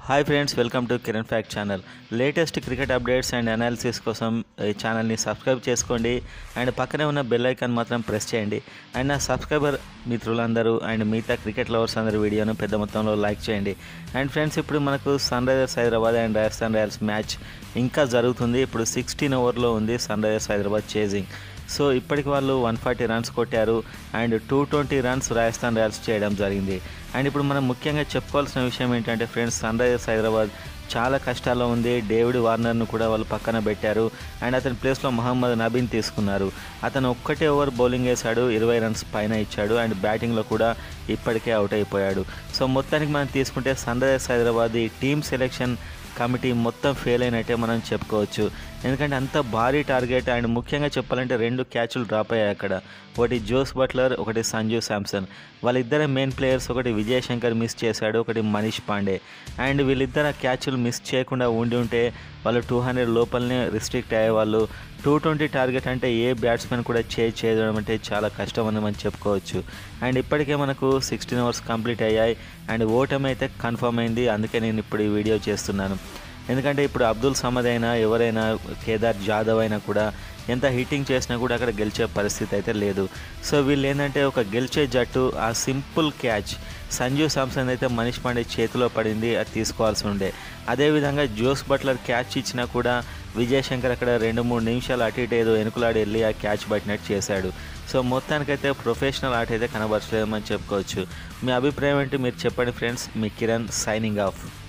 hi friends welcome to Kiran fact channel latest cricket updates and analysis కోసం ఈ ఛానల్ని subscribe చేసుకోండి అండ్ పక్కనే ఉన్న బెల్ ఐకాన్ మాత్రం ప్రెస్ చేయండి అండ్ నా సబ్స్క్రైబర్ మిత్రులందరూ అండ్ మిగతా క్రికెట్ లవర్స్ అందరూ వీడియోను పెద్ద మొత్తంలో లైక్ చేయండి అండ్ ఫ్రెండ్స్ ఇప్పుడు మనకు Sunrisers Hyderabad and Rajasthan Royals match ఇంకా జరుగుతుంది ఇప్పుడు సిక్స్టీన్ ఓవర్లో ఉంది Sunrisers Hyderabad chasing so ఇప్పటికి వాళ్ళు వన్ ఫార్టీ రన్స్ కొట్టారు and two twenty runs Rajasthan Royals చేయడం జరిగింది అండ్ ఇప్పుడు మనం ముఖ్యంగా చెప్పుకోవాల్సిన విషయం ఏంటంటే ఫ్రెండ్స్ సన్ రైజర్స్ హైదరాబాద్ చాలా కష్టాల్లో ఉంది డేవిడ్ వార్నర్ను కూడా వాళ్ళు పక్కన పెట్టారు అండ్ అతని ప్లేస్లో మహమ్మద్ నబీన్ తీసుకున్నారు అతను ఒక్కటే ఓవర్ బౌలింగ్ వేశాడు ఇరవై రన్స్ పైన ఇచ్చాడు అండ్ బ్యాటింగ్లో కూడా ఇప్పటికే అవుట్ అయిపోయాడు సో మొత్తానికి మనం తీసుకుంటే సన్ రైజర్స్ హైదరాబాద్ ఈ టీమ్ సెలెక్షన్ కమిటీ మొత్తం ఫెయిల్ అయినట్టే మనం చెప్పుకోవచ్చు ఎందుకంటే అంత భారీ టార్గెట్ అండ్ ముఖ్యంగా చెప్పాలంటే రెండు క్యాచ్లు డ్రాప్ అయ్యాయి అక్కడ ఒకటి జోస్ బట్లర్ ఒకటి సంజు శాంసన్ వాళ్ళిద్దరే మెయిన్ ప్లేయర్స్ ఒకటి విజయ్ శంకర్ మిస్ చేశాడు ఒకటి మనీష్ పాండే అండ్ వీళ్ళిద్దరు క్యాచ్లు మిస్ చేయకుండా ఉండి ఉంటే వాళ్ళు టూ హండ్రెడ్ లోపలనే రిస్ట్రిక్ట్ అయ్యేవాళ్ళు టూ ట్వంటీ టార్గెట్ అంటే ఏ బ్యాట్స్మెన్ కూడా చేజ్ చేయడం అంటే చాలా కష్టం అని మనం చెప్పుకోవచ్చు అండ్ ఇప్పటికే మనకు సిక్స్టీన్ అవర్స్ కంప్లీట్ అయ్యాయి అండ్ ఓటమి అయితే కన్ఫర్మ్ అయింది అందుకే నేను ఇప్పుడు ఈ వీడియో చేస్తున్నాను ఎందుకంటే ఇప్పుడు అబ్దుల్ సమద్ అయినా ఎవరైనా కేదార్ జాదవ్ అయినా కూడా ఎంత హిట్టింగ్ చేసినా కూడా అక్కడ గెలిచే పరిస్థితి అయితే లేదు సో వీళ్ళు ఏంటంటే ఒక గెలిచే జట్టు ఆ సింపుల్ క్యాచ్ సంజు సామ్సన్ అయితే మనీష్ పాండే చేతిలో పడింది అది తీసుకోవాల్సి ఉండే అదేవిధంగా జోస్ బట్లర్ క్యాచ్ ఇచ్చినా కూడా విజయ్ శంకర్ అక్కడ రెండు మూడు నిమిషాలు అటు ఇటు ఏదో వెనుకలాడి వెళ్ళి ఆ క్యాచ్ పట్టినట్టు చేశాడు సో మొత్తానికైతే ప్రొఫెషనల్ ఆట అయితే కనబరచలేదని చెప్పుకోవచ్చు మీ అభిప్రాయం ఏంటి మీరు చెప్పండి ఫ్రెండ్స్ మీ కిరణ్ సైనింగ్ ఆఫ్